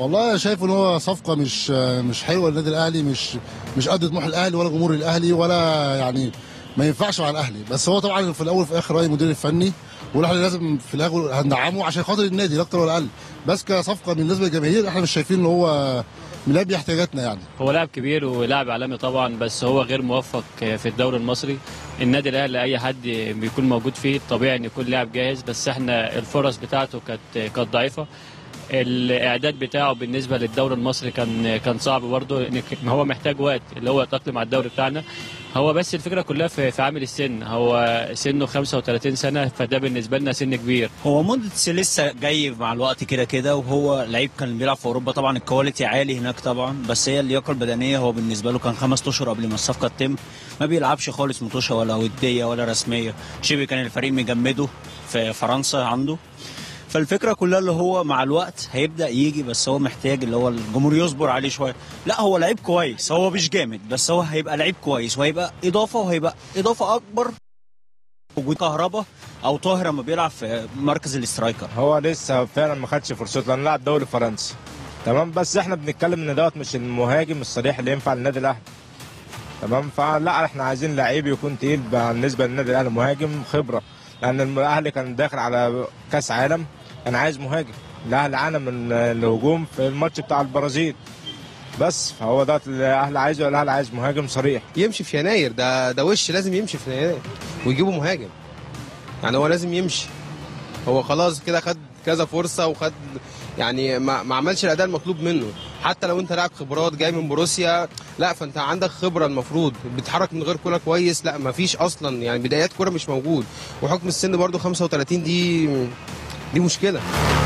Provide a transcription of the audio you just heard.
والله أنا شايف ان هو صفقه مش مش حلوه للنادي الاهلي مش مش قد طموح الاهلي ولا جمهور الاهلي ولا يعني ما ينفعش مع الاهلي بس هو طبعا في الاول وفي الاخر راي المدير الفني والاهلي لازم في الاخر هندعمه عشان خاطر النادي لا اكتر ولا اقل بس كصفقه بالنسبه للجماهير احنا مش شايفين ان هو ملبي احتياجاتنا يعني هو لاعب كبير ولاعب عالمي طبعا بس هو غير موفق في الدوري المصري النادي الاهلي اي حد بيكون موجود فيه طبيعي ان يكون لاعب جاهز بس احنا الفرص بتاعته كانت كانت ضعيفه الاعداد بتاعه بالنسبه للدوري المصري كان كان صعب برضه إن هو محتاج وقت اللي هو يتاقلم على الدوري بتاعنا هو بس الفكره كلها في, في عامل السن هو سنه 35 سنه فده بالنسبه لنا سن كبير هو موديتس لسه جاي مع الوقت كده كده وهو لعيب كان بيلعب في اوروبا طبعا الكواليتي عالي هناك طبعا بس هي اللياقه البدنيه هو بالنسبه له كان خمس اشهر قبل ما الصفقه تتم ما بيلعبش خالص مطوشه ولا وديه ولا رسميه شبه كان الفريق مجمده في فرنسا عنده فالفكره كلها اللي هو مع الوقت هيبدا يجي بس هو محتاج اللي هو الجمهور يصبر عليه شويه لا هو لعيب كويس هو مش جامد بس هو هيبقى لعيب كويس وهيبقى اضافه وهيبقى اضافه اكبر وجود كهربا او طاهر لما بيلعب في مركز الاسترايكر هو لسه فعلا ما خدش فرصته لانه لاعب دوري فرنسي تمام بس احنا بنتكلم ان دوت مش المهاجم الصريح اللي ينفع للنادي الاهلي تمام فلا احنا عايزين لعيب يكون تقيل بالنسبه للنادي الاهلي مهاجم خبره لان الاهلي كان داخل على كاس عالم كان عايز مهاجم الاهلي عانى من الهجوم في الماتش بتاع البرازيل بس فهو ده الاهلي عايزه الاهلي عايز مهاجم صريح يمشي في يناير ده ده وش لازم يمشي في يناير ويجيبوا مهاجم يعني هو لازم يمشي هو خلاص كده خد كذا فرصه وخد يعني ما, ما عملش الاداء المطلوب منه حتى لو انت لاعب خبرات جاي من بروسيا لا فانت عندك خبره المفروض بتتحرك من غير كوره كويس لا ما فيش اصلا يعني بدايات كوره مش موجود وحكم السن برده 35 دي دي مشكله